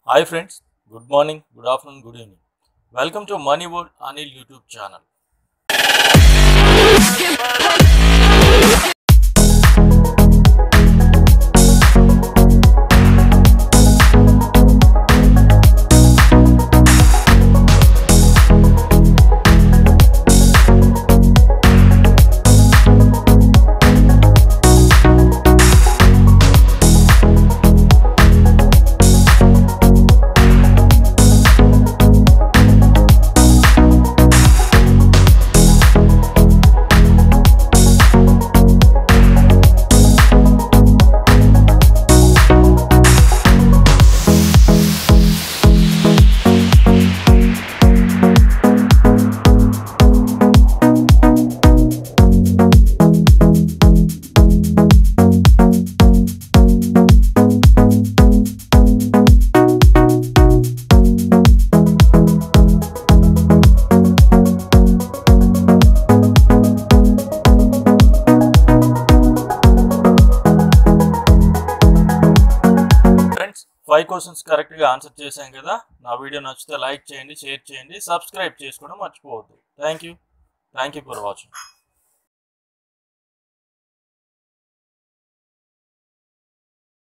hi friends good morning good afternoon good evening welcome to money world Anil YouTube channel friends five questions కరెక్ట్గా answer చేశాం కదా నా video నచ్చితే like చేయండి share చేయండి సబ్స్క్రైబ్ చేసుకోవడం మర్చిపోవద్దు thank you thank you for watching